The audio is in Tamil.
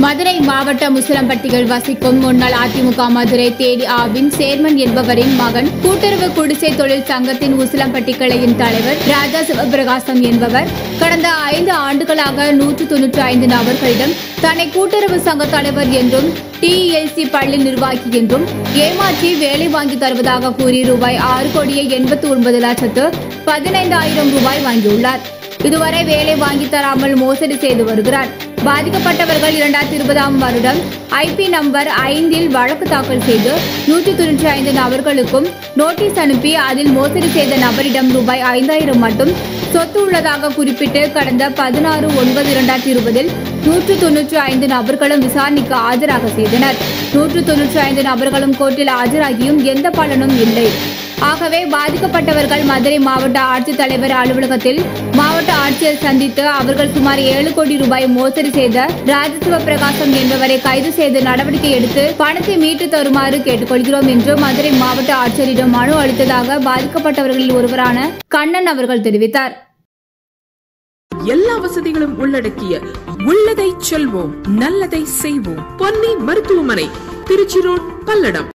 மதுரை மாவட்ட முஸ்லம்பட்டிகள் வசிக்கும் முன்னாள் அதிமுக மதுரை தேடி ஆவின் சேர்மன் என்பவரின் மகன் கூட்டுறவு குடிசை தொழில் சங்கத்தின் உசிலம்பட்டி கிளையின் தலைவர் ராஜா சிவபிரகாசம் என்பவர் கடந்த ஐந்து ஆண்டுகளாக நூற்று தொன்னூற்றி ஐந்து நபர்களிடம் தன்னை கூட்டுறவு சங்க தலைவர் என்றும் டிஎல்சி பள்ளி நிர்வாகி என்றும் ஏமாற்றி வேலை வாங்கி தருவதாக கூறி ரூபாய் ஆறு கோடியே எண்பத்தி ஒன்பது லட்சத்து பதினைந்தாயிரம் ரூபாய் வாங்கியுள்ளார் இதுவரை வேலை வாங்கி தராமல் மோசடி செய்து வருகிறார் பாதிக்கப்பட்டவர்கள் இரண்டாயிரத்தி இருபதாம் வருடம் ஐபி நம்பர் ஐந்தில் வழக்கு தாக்கல் செய்து நூற்றி தொன்னூற்றி ஐந்து நபர்களுக்கும் நோட்டீஸ் அனுப்பி அதில் மோசடி செய்த நபரிடம் ரூபாய் ஐந்தாயிரம் மட்டும் சொத்து உள்ளதாக குறிப்பிட்டு கடந்த பதினாறு ஒன்பது இரண்டாயிரத்தி இருபதில் நூற்று தொன்னூற்றி ஐந்து நபர்களும் விசாரணைக்கு ஆஜராக செய்தனர் நூற்று தொன்னூற்றி ஐந்து நபர்களும் கோர்ட்டில் ஆஜராகியும் எந்த பலனும் இல்லை ஆகவே பாதிக்கப்பட்டவர்கள் மதுரை மாவட்ட ஆட்சித்தலைவர் அலுவலகத்தில் மாவட்ட ஆட்சியர் சந்தித்து அவர்கள் சுமார் ஏழு கோடி ரூபாய் மோசடி செய்த ராஜசிவ பிரகாசம் என்பவரை கைது செய்து நடவடிக்கை எடுத்து பணத்தை மீட்டு தருமாறு கேட்டுக்கொள்கிறோம் என்று மதுரை மாவட்ட ஆட்சியரிடம் மனு அளித்ததாக பாதிக்கப்பட்டவர்களில் ஒருவரான கண்ணன் அவர்கள் தெரிவித்தார் எல்லா வசதிகளும் உள்ளடக்கிய உள்ளதை செல்வோம் நல்லதை செய்வோம் பொன்னி மருத்துவமனை திருச்சி ரோட் பல்லடம்